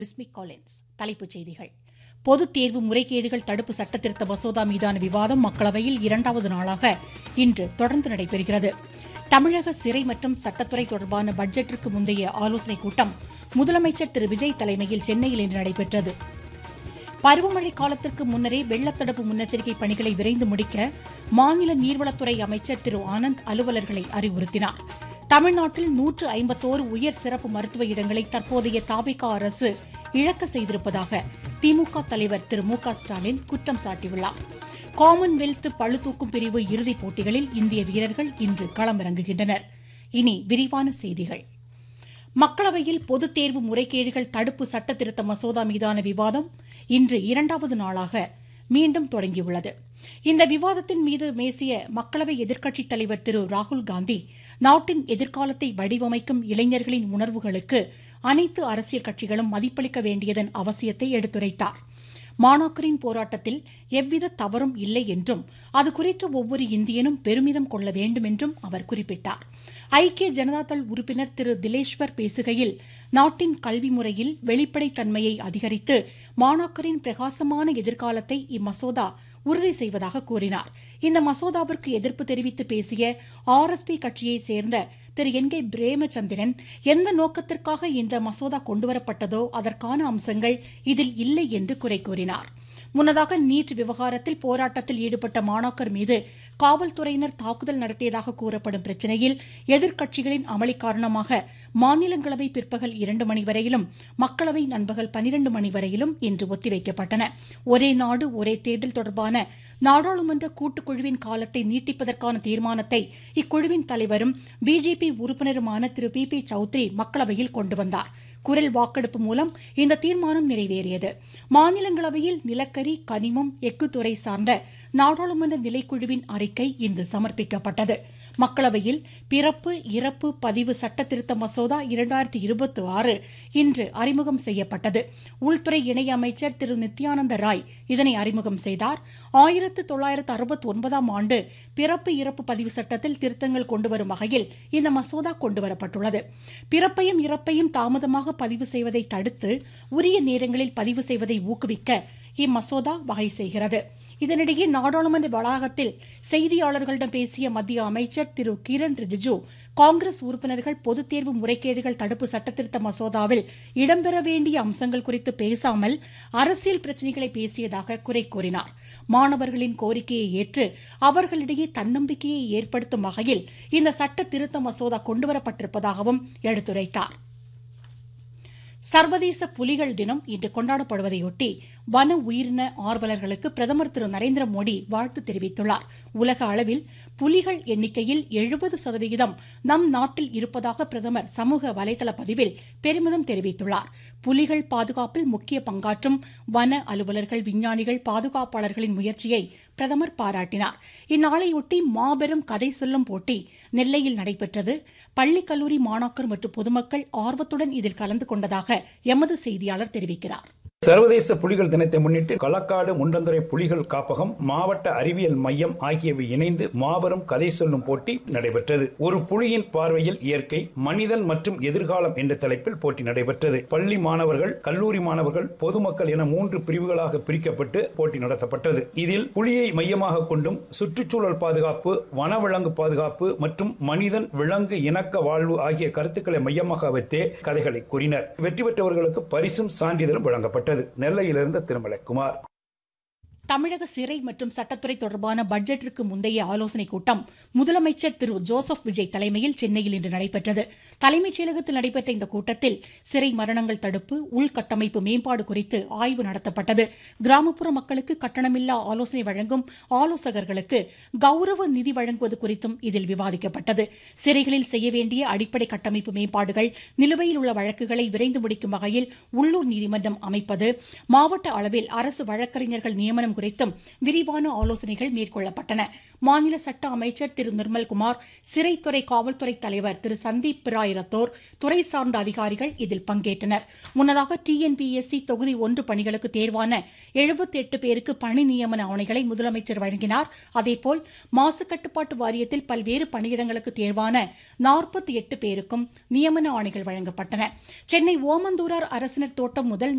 பிஸ்மிக் Collins தலைப்புச் செய்திகள் பொதுத் தேர்வு முறைகேடுகள் தடுப்பு சட்டத்திருத்த மசோதா மீதான விவாதம் மக்களவையில் இரண்டாவது நாளாக இன்று தொடர்ந்து நடைபெறுகிறது தமிழக சிறை மற்றும் சட்டத்துறை தொடர்பான பட்ஜெட்டிற்கு முந்தைய ஆலோசனைக் கூட்டம் முதலமைச்சர் திரு விஜய் தலைமையில் சென்னையில் இன்று நடைபெற்றது பருவமழை காலத்திற்கு முன்னரே வெள்ளத்தடுப்பு முன்னெச்சரிக்கை பணிகளை விரைந்து முடிக்க மாநில நீர்வளத்துறை அமைச்சர் திரு ஆனந்த் அலுவலர்களை அறிவுறுத்தினார் தமிழ்நாட்டில் நூற்று ஐம்பத்தோரு உயர் சிறப்பு மருத்துவ இடங்களை தற்போதைய தாபிகா அரசு இழக்க செய்திருப்பதாக திமுக தலைவர் திரு மு க ஸ்டாலின் குற்றம் சாட்டியுள்ளார் காமன்வெல்த் பளுதூக்கும் பிரிவு இறுதிப் போட்டிகளில் இந்திய வீரர்கள் இன்று களமிறங்குகின்றனர் இனி விரிவான செய்திகள் மக்களவையில் பொதுத் தேர்வு முறைகேடுகள் தடுப்பு சட்ட திருத்த மசோதா மீதான விவாதம் இன்று இரண்டாவது நாளாக மீண்டும் தொடங்கியுள்ளது இந்த விவாதத்தின் மீது பேசிய மக்களவை எதிர்க்கட்சித் தலைவர் திரு ராகுல் காந்தி நாட்டின் எதிர்காலத்தை வடிவமைக்கும் இளைஞர்களின் உணர்வுகளுக்கு அனைத்து அரசியல் கட்சிகளும் மதிப்பளிக்க வேண்டியதன் அவசியத்தை எடுத்துரைத்தார் மாணாக்கரின் போராட்டத்தில் எவ்வித தவறும் இல்லை என்றும் அது குறித்து ஒவ்வொரு இந்தியனும் பெருமிதம் கொள்ள வேண்டும் என்றும் அவர் குறிப்பிட்டார் ஐக்கிய ஜனதாதள் உறுப்பினர் திரு திலேஷ்வர் பேசுகையில் நாட்டின் கல்வி முறையில் வெளிப்படைத்தன்மையை அதிகரித்து மாணாக்கரின் பிரகாசமான எதிர்காலத்தை இம்மசோதா உறுதி செய்வதாக கூறினார் இந்த மசோதாவிற்கு எதிர்ப்பு தெரிவித்து பேசிய ஆர் எஸ் பி கட்சியைச் சேர்ந்த திரு என் கே பிரேமச்சந்திரன் எந்த நோக்கத்திற்காக இந்த மசோதா கொண்டுவரப்பட்டதோ அதற்கான அம்சங்கள் இதில் இல்லை என்று குறை கூறினார் முன்னதாக நீட் விவகாரத்தில் போராட்டத்தில் ஈடுபட்ட மாணாக்கர் மீது காவல்துறையினர் தாக்குதல் நடத்தியதாக கூறப்படும் பிரச்சினையில் எதிர்க்கட்சிகளின் அமளி காரணமாக மாநிலங்களவை பிற்பகல் இரண்டு மணி வரையிலும் மக்களவை நண்பகல் பனிரண்டு மணி வரையிலும் இன்று ஒத்திவைக்கப்பட்டன ஒரே நாடு ஒரே தேர்தல் தொடர்பான நாடாளுமன்ற கூட்டுக்குழுவின் காலத்தை நீட்டிப்பதற்கான தீர்மானத்தை இக்குழுவின் தலைவரும் பிஜேபி உறுப்பினருமான திரு பி பி சௌத்ரி மக்களவையில் கொண்டு வந்தார் குரல் வாக்கெடுப்பு மூலம் இந்த தீர்மானம் நிறைவேறியது மாநிலங்களவையில் நிலக்கரி கனிமம் எஃகு துறை சார்ந்த நாடாளுமன்ற நிலைக்குழுவின் அறிக்கை இன்று சமர்ப்பிக்கப்பட்டது மக்களவையில் பிறப்பு இறப்பு பதிவு சட்ட திருத்த மசோதா இரண்டாயிரத்தி இருபத்தி ஆறு இன்று அறிமுகம் செய்யப்பட்டது உள்துறை இணையமைச்சர் திரு நித்யானந்த ராய் இதனை அறிமுகம் செய்தார் ஆயிரத்து தொள்ளாயிரத்து அறுபத்தி ஒன்பதாம் ஆண்டு பிறப்பு இறப்பு பதிவு சட்டத்தில் திருத்தங்கள் கொண்டுவரும் வகையில் இந்த மசோதா கொண்டுவரப்பட்டுள்ளது பிறப்பையும் இறப்பையும் தாமதமாக பதிவு செய்வதை தடுத்து உரிய நேரங்களில் பதிவு செய்வதை ஊக்குவிக்க இம்மசோதா வகை செய்கிறது இதனிடையே நாடாளுமன்ற வளாகத்தில் செய்தியாளர்களிடம் பேசிய மத்திய அமைச்சர் திரு கிரண் ரிஜிஜு காங்கிரஸ் உறுப்பினர்கள் பொதுத் தேர்வு முறைகேடுகள் தடுப்பு சட்டத்திருத்த மசோதாவில் இடம்பெற வேண்டிய அம்சங்கள் குறித்து பேசாமல் அரசியல் பிரச்சினைகளை பேசியதாக குறை கூறினார் மாணவர்களின் கோரிக்கையை ஏற்று அவர்களிடையே தன்னம்பிக்கையை ஏற்படுத்தும் வகையில் இந்த சட்ட திருத்த மசோதா கொண்டுவரப்பட்டிருப்பதாகவும் எடுத்துரைத்தார் சர்வதேச புலிகள் தினம் இன்று கொண்டாடப்படுவதையொட்டி வன உயிரின ஆர்வலர்களுக்கு பிரதமர் திரு நரேந்திர மோடி வாழ்த்து தெரிவித்துள்ளார் உலக அளவில் புலிகள் எண்ணிக்கையில் எழுபது சதவிகிதம் நம் நாட்டில் இருப்பதாக பிரதமர் சமூக வலைதள பதிவில் பெருமிதம் தெரிவித்துள்ளார் புலிகள் பாதுகாப்பில் முக்கிய பங்காற்றும் வன அலுவலர்கள் விஞ்ஞானிகள் பாதுகாப்பாளர்களின் முயற்சியை பிரதமர் பாராட்டினார் இந்நாளையொட்டி மாபெரும் கதை சொல்லும் போட்டி நெல்லையில் நடைபெற்றது பள்ளி கல்லூரி மாணாக்கர் மற்றும் பொதுமக்கள் ஆர்வத்துடன் இதில் கலந்து கொண்டதாக எமது செய்தியாளர் தெரிவிக்கிறார் சர்வதேச புலிகள் தினத்தை முன்னிட்டு களக்காடு முண்டந்துறை புலிகள் காப்பகம் மாவட்ட அறிவியல் மையம் ஆகியவை இணைந்து மாபெரும் கதை சொல்லும் போட்டி நடைபெற்றது ஒரு புலியின் பார்வையில் இயற்கை மனிதன் மற்றும் எதிர்காலம் என்ற தலைப்பில் போட்டி நடைபெற்றது பள்ளி மாணவர்கள் கல்லூரி மாணவர்கள் பொதுமக்கள் என மூன்று பிரிவுகளாக பிரிக்கப்பட்டு போட்டி நடத்தப்பட்டது இதில் புலியை மையமாக கொண்டும் சுற்றுச்சூழல் பாதுகாப்பு வனவிலங்கு பாதுகாப்பு மற்றும் மனிதன் விலங்கு இணக்க வாழ்வு ஆகிய கருத்துக்களை மையமாக வைத்தே கதைகளை கூறினர் வெற்றி பெற்றவர்களுக்கு பரிசும் சான்றிதழும் வழங்கப்பட்டது நெல்லையிலிருந்து திருமலைக்குமார் தமிழக சிறை மற்றும் சட்டத்துறை தொடர்பான பட்ஜெட்டிற்கு முந்தைய ஆலோசனைக் கூட்டம் முதலமைச்சர் திரு ஜோசப் விஜய் தலைமையில் சென்னையில் இன்று நடைபெற்றது தலைமைச் செயலகத்தில் நடைபெற்ற இந்த கூட்டத்தில் சிறை மரணங்கள் தடுப்பு உள்கட்டமைப்பு மேம்பாடு குறித்து ஆய்வு நடத்தப்பட்டது கிராமப்புற மக்களுக்கு கட்டணமில்லா ஆலோசனை வழங்கும் ஆலோசகர்களுக்கு கௌரவ நிதி வழங்குவது குறித்தும் இதில் விவாதிக்கப்பட்டது சிறைகளில் செய்ய வேண்டிய அடிப்படை கட்டமைப்பு மேம்பாடுகள் நிலுவையில் உள்ள வழக்குகளை விரைந்து முடிக்கும் வகையில் உள்ளூர் நீதிமன்றம் அமைப்பது மாவட்ட அளவில் அரசு வழக்கறிஞர்கள் நியமனம் குறித்தும் விரிவான ஆலோசனைகள் மேற்கொள்ளப்பட்டன மாநில சட்ட அமைச்சர் திரு நிர்மல்குமார் சிறைத்துறை காவல்துறை தலைவர் திரு சந்தீப் பிராய் ரத்தோர் துறை சார்ந்த அதிகாரிகள் இதில் பங்கேற்றனர் முன்னதாக டிஎன்பிஎஸ்சி தொகுதி ஒன்று பணிகளுக்கு தேர்வான எழுபத்தி எட்டு பேருக்கு பணி நியமன ஆணைகளை முதலமைச்சர் வழங்கினார் அதேபோல் மாசு கட்டுப்பாட்டு வாரியத்தில் பல்வேறு பணியிடங்களுக்கு தேர்வான நாற்பத்தி எட்டு பேருக்கும் நியமன ஆணைகள் வழங்கப்பட்டன சென்னை ஓமந்தூரார் அரசினர் தோட்டம் முதல்